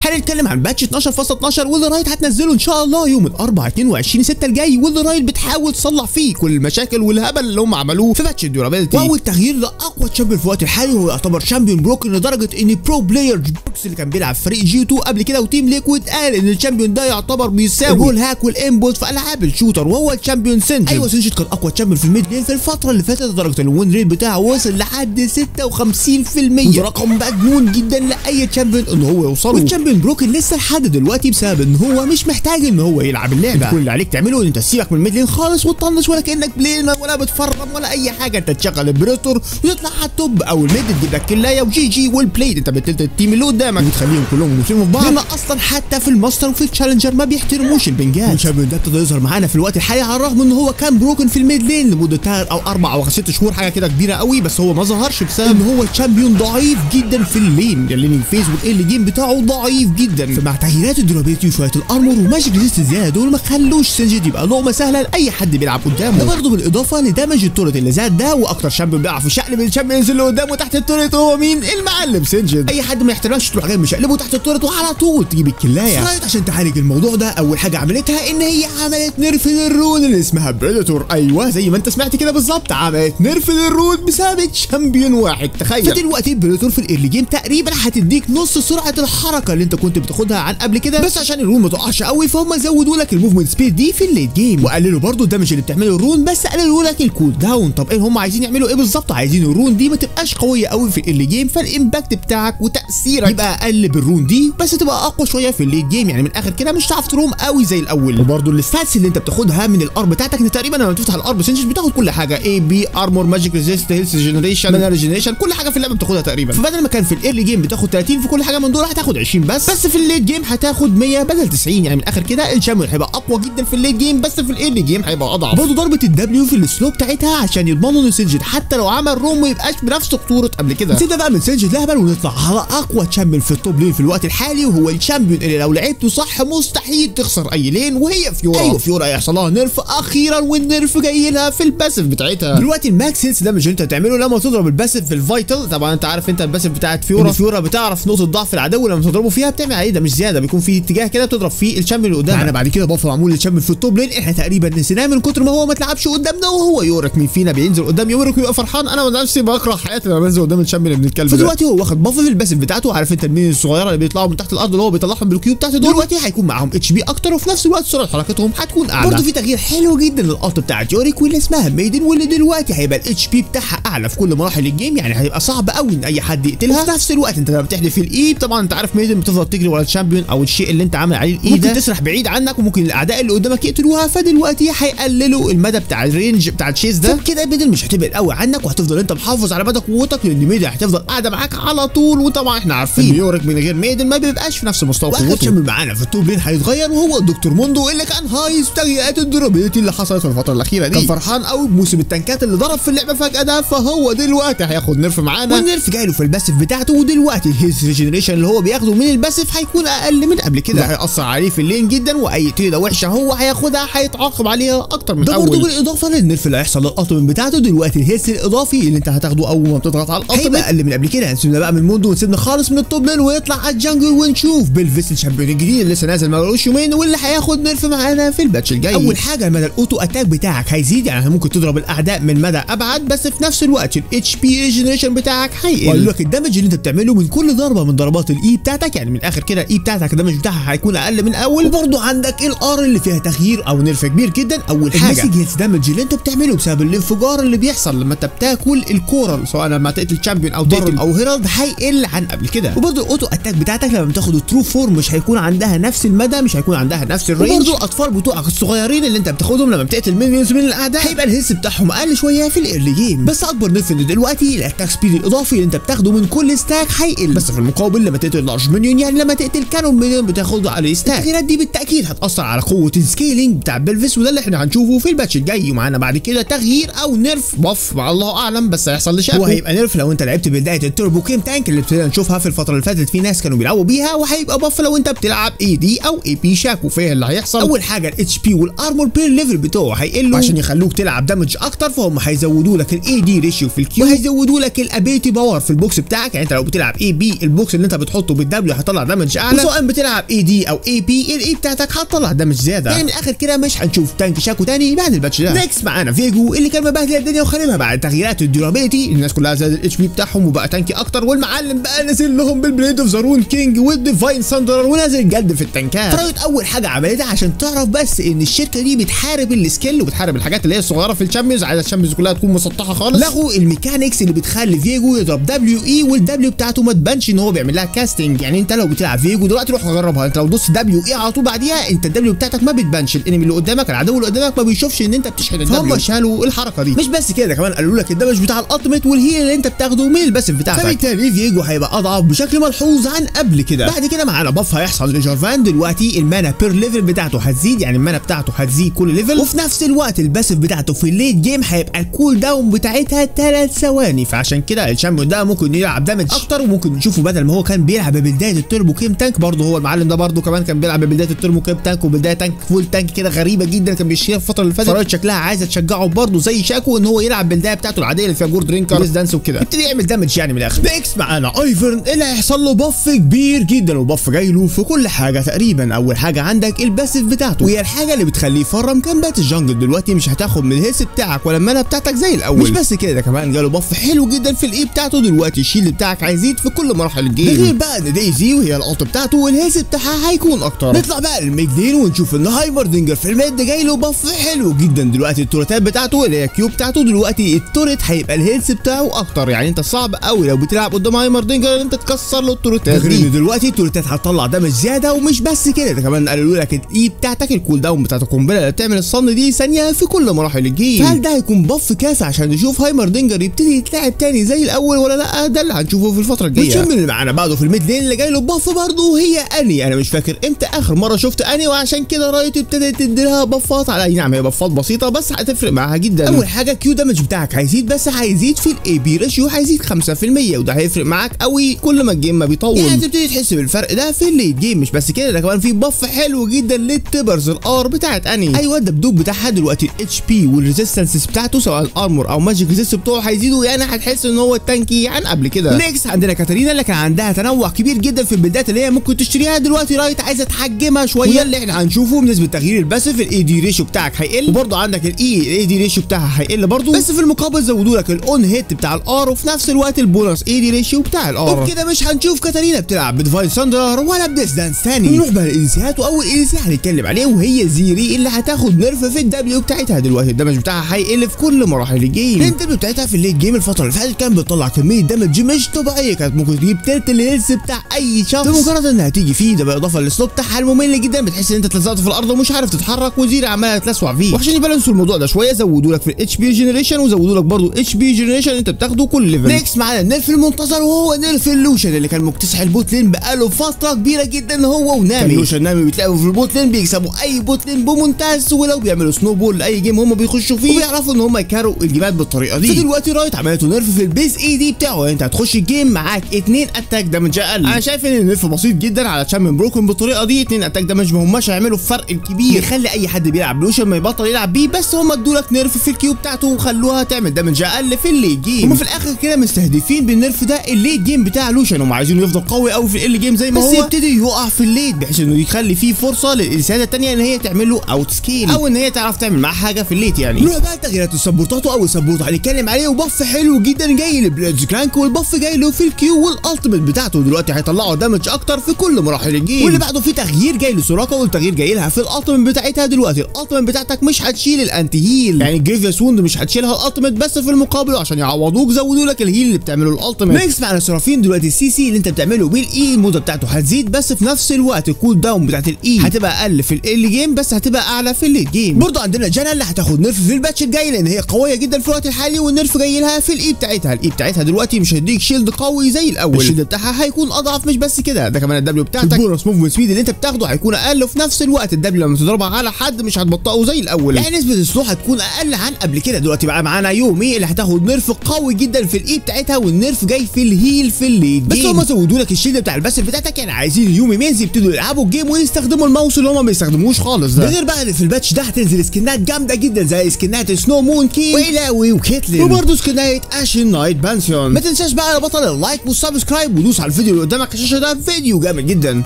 هنتكلم عن باتش 12.12 واللي رايت هتنزله ان شاء الله يوم الاربعاء 22 6 الجاي واللي رايت بتحاول تصلح فيه كل المشاكل والهبل اللي هم عملوه في باتش الديورابيلتي واول تغيير لاقوى تشامبيون في الوقت الحالي هو يعتبر شامبيون بروكن لدرجه ان برو بلاير بوكس اللي كان بيلعب في فريق جي 2 قبل كده وتيم ليكويد قال ان الشامبيون ده يعتبر بيساوي البول هاك والانبوت في العاب الشوتر وهو الشامبيون سنجد ايوه سنجد كان اقوى تشامبيون في الميد لين في الفتره اللي فاتت لدرجه ان الوين ريت بتاعه وصل لحد 56% وده رقم مجنون جدا لاي تشامبيون ان هو يوصله والتشامبيون بروكن لسه لحد دلوقتي بسبب ان هو مش محتاج ان هو يلعب اللعبه كل اللي عليك تعمله ان انت تسيبك من الميد لين خالص وتطنش ولا كانك بلينر ولا بتفرم ولا اي حاجه انت تشغل البريستور وتطلع على التوب او الميد تجيب لك كلايه وجي جي والبليد انت بتلت التيم اللي قدامك وتخليهم كلهم مسلمين في بعض لما اصلا حتى في الماستر وفي التشالنجر ما بيحترموش البنجات والشامبيون ده ابتدى يظهر معانا في الوقت الحالي على الرغم ان هو كان بروكن في الميد لين لمده ثلاث او اربع او ست شهور حاجه كده كبيره قوي بس هو ما ظهرش بسبب ان هو الشامبيون ضعيف جدا في اللين الليننج فيز والال جيم بتاعه ضعيف جدا فمع تغييرات الدورابيلتي وشويه الارمور وماجيك ريزيست زياده دول ما خلوش سنجد يبقى لقمه سهله لاي حد بيلعب قدامه ده برضه بالاضافه لدمج التورت اللي زاد ده واكتر شامبيون بيعرف يشقلب الشامبيونز اللي قدامه تحت التورت هو مين المعلم سنجد اي حد ما يحترمكش تروح جاي مشقلبه تحت التورت وعلى طول تجيب الكلايه رايت عشان تعالج الموضوع ده اول حاجه عملتها ان هي عملت نيرف للرون اللي اسمها بريدتور ايوه زي ما انت سمعت كده بالظبط عملت نيرف للرون بسبب شامبيون واحد تخيل فدلوقتي بريدتور في الايرلي جيم تقريبا هتديك نص سرعه الحركه اللي انت كنت بتاخدها عن قبل كده بس عشان الرون ما تقعش قوي فهم زودوا لك الموفمنت سبيد دي في الليت جيم وقللوا برضو الدمج اللي بتعمله الرون بس قللوا لك الكول داون طب ايه هم عايزين يعملوا ايه بالظبط عايزين الرون دي ما تبقاش قويه قوي في الليت جيم فالامباكت بتاعك وتاثيرك يبقى اقل بالرون دي بس تبقى اقوى شويه في الليت جيم يعني من الاخر كده مش هتعرف تروم قوي زي الاول وبرضو الستاتس اللي انت بتاخدها من الار بتاعتك انت تقريبا لما بتفتح الار بسنجز بتاخد كل حاجه اي بي ارمور ماجيك ريزيست هيلث جنريشن مانا ريجنريشن كل حاجه في اللعبه بتاخدها تقريبا فبدل ما كان في الايرلي جيم بتاخد 30 في كل حاجه من دول هتاخد 20 بس بس في الليت جيم هتاخد 100 بدل 90 يعني من الاخر كده الشامبيون هيبقى اقوى جدا في الليت جيم بس في الايرلي جيم هيبقى اضعف برضه ضربه الدبليو في السلو بتاعتها عشان يضمنوا ان سنجد حتى لو عمل روم ما يبقاش بنفس خطوره قبل كده سيبنا بقى من سنجد لهبل ونطلع على اقوى تشامبيون في التوب لين في الوقت الحالي وهو الشامبيون اللي لو لعبته صح مستحيل تخسر اي لين وهي فيورا ايوه فيورا هيحصل لها نيرف اخيرا والنيرف جاي لها في الباسيف بتاعتها دلوقتي الماكس هيلث دامج اللي انت تعمله لما تضرب الباسيف في الفايتل طبعا انت عارف انت الباسيف بتاعت فيورا إن فيورا بتعرف نقطه ضعف العدو لما تضربه فيها بتعمل عليه ده مش زياده بيكون في اتجاه كده بتضرب فيه الشامبيون اللي قدامك معانا بعد كده بافر معمول للشامبيون في التوب لين احنا تقريبا نسيناه من كتر ما هو ما اتلعبش قدامنا وهو يورك مين فينا بينزل قدام يورك ويبقى فرحان انا من نفسي بكره حياتي لما بنزل قدام الشامبيون ابن الكلب ده. فدلوقتي هو واخد باف في الباسيف بتاعته عارف انت المين الصغيره اللي بيطلعوا من تحت الارض اللي هو بيطلعهم بالكيو بتاعته دول دلوقتي هيكون معاهم اتش بي اكتر وفي نفس الوقت سرعه حركتهم هتكون اعلى برضه في تغيير حلو جدا للالت بتاعت يوريك واللي اسمها ميدن واللي دلوقتي هيبقى الاتش بي بتاعها اعلى في كل مراحل الجيم يعني هيبقى صعب قوي ان اي حد يقتلها وفي نفس الوقت انت لما بتحدف الاي طبعا انت عارف ميدن بتفضل تجري ورا الشامبيون او الشيء اللي انت عامل عليه الاي ده تسرح بعيد عنك وممكن الاعداء اللي قدامك يقتلوها فدلوقتي هيقللوا المدى بتاع الرينج بتاع الشيز ده كده ميدن مش هتبعد قوي عنك وهتفضل انت محافظ على مدى قوتك لان ميدن هتفضل قاعده معاك على طول وطبعا احنا عارفين يورك من غير ميدن ما بيبقاش في نفس مستوى قوته الشامبيون معانا في التوب لين هيتغير وهو الدكتور موندو اللي كان هايز في تغييرات الدروبيلتي اللي حصلت في الفتره الاخيره دي كان فرحان قوي بموسم التنكات اللي ضرب في اللعبه فجاه ده فهو دلوقتي هياخد نيرف معانا والنيرف جاي له في الباسيف بتاعته ودلوقتي الهيلث ريجنريشن اللي هو بياخده من الباسيف هيكون اقل من قبل كده هيأثر عليه في اللين جدا واي تيده وحشه هو هياخدها هيتعاقب عليها اكتر من ده الاول برضه بالاضافه للنرف اللي هيحصل للالتيميت بتاعته دلوقتي الهيلث الاضافي اللي انت هتاخده اول ما بتضغط على الالتيميت هيبقى اقل من قبل كده هنسيبنا بقى من الموندو ونسيبنا خالص من التوب لين ويطلع على الجنجل ونشوف بالفيس الشامبيون الجديد اللي لسه نازل ما بقالوش يومين واللي هياخد نيرف معانا في الباتش الجاي اول حاجه مدى الاوتو اتاك بتاعك هيزيد يعني ممكن تضرب الاعداء من مدى ابعد بس في نفس الوقت الاتش بي ريجنريشن بتاعك وقال هيقل لك الدمج اللي انت بتعمله من كل ضربه من ضربات الاي بتاعتك يعني من الاخر كده الاي بتاعتك الدمج بتاعها هيكون اقل من اول وبرضه عندك الار اللي فيها تغيير او نيرف كبير جدا اول حاجه المسج هيلث دامج اللي انت بتعمله بسبب الانفجار اللي بيحصل لما انت بتاكل الكورال سواء لما تقتل تشامبيون او ضرب. تقتل او هيرالد هيقل عن قبل كده وبرضه الاوتو اتاك بتاعتك لما بتاخد الترو فورم مش هيكون عندها نفس المدى مش هيكون عندها نفس الرينج وبرضه الاطفال بتوعك الصغيرين اللي انت بتاخدهم لما بتقتل مينيونز من الاعداء هيبقى الهيلث بتاعهم اقل شويه في الايرلي جيم بس اكبر نف ان دلوقتي الاتاك سبيد الاضافي اللي انت بتاخده من كل ستاك هيقل بس في المقابل لما تقتل لارج مينيون يعني لما تقتل كانون مينيون بتاخد عليه ستاك التغييرات دي بالتاكيد هتاثر على قوه السكيلينج بتاع بلفيس وده اللي احنا هنشوفه في الباتش الجاي ومعانا بعد كده تغيير او نيرف بف مع الله اعلم بس هيحصل لشاكو هو هيبقى نيرف لو انت لعبت بدايه التوربو كيم تانك اللي ابتدينا نشوفها في الفتره اللي فاتت في ناس كانوا بيلعبوا بيها وهيبقى بف لو انت بتلعب اي دي او اي بي شاكو فايه اللي هيحصل اول حاجه الاتش بي والارمور بير ليفل بتوعه هيقلوا عشان يخلوك تلعب دامج اكتر فهم هيزودوا لك الاي دي ريشيو في الكيو وهيزودوا لك الابيلتي باور في البوكس بتاعك يعني انت لو بتلعب اي بي البوكس اللي انت بتحطه بالدبليو هيطلع هتطلع دامج اعلى وسواء بتلعب اي دي او اي بي الاي بتاعتك هتطلع دامج زياده يعني من الاخر كده مش هنشوف تانك شاكو تاني بعد الباتش ده نيكست معانا فيجو اللي كان مبهدل الدنيا وخاربها بعد تغييرات الديورابيلتي الناس كلها زاد الاتش بي بتاعهم وبقى تانكي اكتر والمعلم بقى نازل لهم بالبليد اوف زارون كينج والديفاين ساندرر ونازل جد في التنكات فرايت اول حاجه عملتها عشان تعرف بس ان الشركه دي بتحارب السكيل وبتحارب الحاجات اللي هي الصغيره في الشامبيونز عايزه الشامبيونز كلها تكون مسطحه خالص لغوا الميكانيكس اللي بتخلي فيجو يضرب دبليو اي والدبليو بتاعته ما تبانش ان هو بيعمل لها كاستنج يعني انت لو بتلعب فيجو دلوقتي روح جربها انت لو دوست دبليو اي على طول بعديها انت الدبليو بتاعتك ما بتبانش الانمي اللي قدامك العدو اللي قدامك ما بيشوفش ان انت بتشحن الدبليو فهم شالوا الحركه دي مش بس كده كمان قالوا لك الدمج بتاع الالتيميت والهيل اللي انت بتاخده من الباسف بتاعتك فبالتالي فيجو هيبقى اضعف بشكل ملحوظ عن قبل كده بعد كده معانا باف هيحصل لجارفان دلوقتي المانا بير ليفل بتاعته هتزيد يعني المانا بتاعته هتزيد كل ليفل وفي نفس الوقت الباسف بتاعته في الليت جيم هيبقى الكول داون بتاعتها 3 ثواني فعشان كده الشامبيون ده ممكن يلعب دامج اكتر وممكن نشوفه بدل ما هو كان بيلعب ببدايه التربو كيم تانك برضه هو المعلم ده برضه كمان كان بيلعب ببدايه التربو كيم تانك وبدايه تانك فول تانك كده غريبه جدا كان بيشيلها في الفتره اللي فاتت فرايد شكلها عايزه تشجعه برضه زي شاكو ان هو يلعب بالبدايه بتاعته العاديه اللي فيها جور درينكر بيس دانس وكده يبتدي يعمل دامج يعني من الاخر نيكست معانا ايفرن اللي هيحصل له بف كبير جدا وبف جاي له في كل حاجه تقريبا اول حاجه عندك الباسيف بتاعته وهي الحاجه اللي بتخليه يفرم كامبات الجنجل دلوقتي مش هتاخد من الهيلث بتاعك ولا المانا بتاعتك زي الاول مش بس كده ده كمان جاله بف حلو جدا في الاي بتاعته دلوقتي الشيلد بتاعك هيزيد في كل مراحل الجيم ده غير بقى ان دايزي وهي الالت بتاعته والهيلث بتاعها هيكون اكتر نطلع بقى للميد لين ونشوف ان هايمردنجر في الميد جاي له بف حلو جدا دلوقتي التورتات بتاعته اللي هي كيو بتاعته دلوقتي التورت هيبقى الهيلث بتاعه اكتر يعني انت صعب قوي لو بتلعب قدام هايمردنجر ان انت تكسر له التورتات دي دلوقتي التورتات هتطلع دمج زياده ومش بس كده ده كمان قالوا لك الاي بتاعتك الكول داون بتاعت القنبله اللي بتعمل الصن دي ثانيه في كل مراحل الجيم فهل ده هيكون بف كافي عشان نشوف هايمردنجر يبتدي يتلعب تاني زي الاول ولا لا ده اللي هنشوفه في الفتره الجايه والشم اللي معانا بعده في الميد لين اللي جاي له بف برضه هي اني انا مش فاكر امتى اخر مره شفت اني وعشان كده رايت ابتدت تدي لها بفات على اي نعم هي بفات بسيطه بس هتفرق معاها جدا اول حاجه كيو دامج بتاعك هيزيد بس هيزيد في الاي بي ريشيو هيزيد 5% وده هيفرق معاك قوي كل ما الجيم ما بيطول يعني هتبتدي تحس بالفرق ده في الليت جيم مش بس كده ده كمان في بف حلو جدا للتبرز الار بتاعت اني ايوه الدبدوب بتاعها دلوقتي الاتش بي والريزيستنس بتاعته سواء الارمور او ماجيك ريزيست بتوعه هيزيدوا يعني هتحس ان هو التانكي عن قبل كده نيكست عندنا كاتارينا اللي كان عندها تنوع كبير جدا في البلدات اللي هي ممكن تشتريها دلوقتي رايت عايزه تحجمها شويه وده اللي احنا هنشوفه بنسبه تغيير الباسف الاي دي ريشيو بتاعك هيقل وبرضه عندك الاي الاي دي ريشيو بتاعها هيقل برضه بس في المقابل زودوا لك الاون هيت بتاع الار وفي نفس الوقت البونص اي دي ريشيو بتاع الار وبكده مش هنشوف كاتارينا بتلعب بديفاين ساندرر ولا بديس دانس تاني نروح بقى للانسيات واول انسي هنتكلم عليه وهي زيري اللي هتاخد نيرف في الدبليو بتاعتها دلوقتي الدمج بتاعها هيقل في كل مراحل الجيم الدبليو بتاعتها في الليت جيم الفتره اللي فاتت كان بتطلع كميه دمج مش طبيعيه كانت ممكن تجيب تلت الهيلث بتاع اي شخص بمجرد انها تيجي فيه ده بالاضافه للسلوب بتاعها الممل جدا بتحس ان انت اتلزقت في الارض ومش عارف تتحرك وزيري عماله تلسوع فيه وعشان يبالانسوا الموضوع ده شويه زودوا لك في الاتش بي جنريشن وزودوا لك برضه اتش بي جنريشن انت بتاخده كل ليفل نيكست معانا النيرف المنتظر وهو نيرف اللوشن اللي كان مكتسح البوت لين بقاله فتره كبيره جدا هو ونامي لوشن نامي بيتلاقوا في البوت لين بيكسبوا اي بوت لين بمنتهى السهوله وبيعملوا سنو بول لاي جيم هم بيخشوا فيه وبيعرفوا ان هم يكاروا الجيمات بالطريقه دي فدلوقتي رايت عملته نيرف في البيز اي دي بتاعه يعني انت هتخش الجيم معاك اتنين اتاك دامج اقل انا شايف ان النيرف بسيط جدا على تشامبيون بروكن بالطريقه دي اتنين اتاك دامج ما هماش هيعملوا الفرق الكبير يخلي اي حد بيلعب لوشن ما يبطل يلعب بيه بس هم ادوا لك نيرف في الكيو بتاعته وخلوها تعمل دامج اقل في الليت جيم هم في الاخر كده مستهدفين بالنيرف ده الليت جيم بتاع لوشن هم عايزينه يفضل قوي قوي في ال جيم زي ما بس هو يبتدي يقع في الليت بحيث انه يخلي فيه فرصه للانسانه الثانيه ان هي تعمل له اوت سكيل او ان هي تعرف تعمل معاه حاجه في الليت يعني نروح بقى تغييرات السبورتات اول سبورت هنتكلم عليه وبف حلو جدا جاي لبليدز كرانك والبف جاي له في الكيو والالتيميت بتاعته دلوقتي هيطلعوا دامج اكتر في كل مراحل الجيم واللي بعده في تغيير جاي لسوراكا والتغيير جاي لها في الالتيميت بتاعتها دلوقتي الالتيميت بتاعتك مش هتشيل الانتي هيل يعني الجريفيوس ووند مش هتشيلها الالتيميت بس في المقابل عشان يعوضوك زودوا لك الهيل اللي بتعمله الالتيميت نيكست معنا سرافين دلوقتي السي سي اللي انت بتعمله بالاي الموضه بتاعته هتزيد بس في نفس الوقت الكول داون بتاعت الاي هتبقى اقل في ال جيم بس هتبقى اعلى في الليت جيم برضه عندنا جانا اللي هتاخد نيرف في الباتش الجاي لان هي قويه جدا في الوقت الحالي والنيرف جاي لها في الاي بتاعتها الاي بتاعتها دلوقتي مش هيديك شيلد قوي زي الاول الشيلد بتاعها هيكون اضعف مش بس كده ده كمان الدبليو بتاعتك البونص موفمنت سبيد اللي انت بتاخده هيكون اقل وفي نفس الوقت الدبليو لما تضربها على حد مش هتبطئه زي الاول يعني نسبه السلو هتكون اقل عن قبل كده دلوقتي بقى معانا يومي اللي هتاخد نيرف قوي جدا في الاي بتاعتها والنيرف جاي في الهيل في الليد بس هم زودوا لك الشيلد بتاع الباسف بتاعتك يعني عايزين يومي مينز يبتدوا يلعبوا الجيم ويستخدموا الماوس اللي هم ما بيستخدموش خالص ده, ده غير بقى اللي في الباتش ده هتنزل سكنات جامده جدا زي سكنات سنو مون كين وإلاوي وكيتلين وبرضه سكنات اشين نايت بانسيون ما تنساش بقى يا بطل اللايك والسبسكرايب ودوس على الفيديو اللي قدامك على الشاشه ده فيديو جامد جدا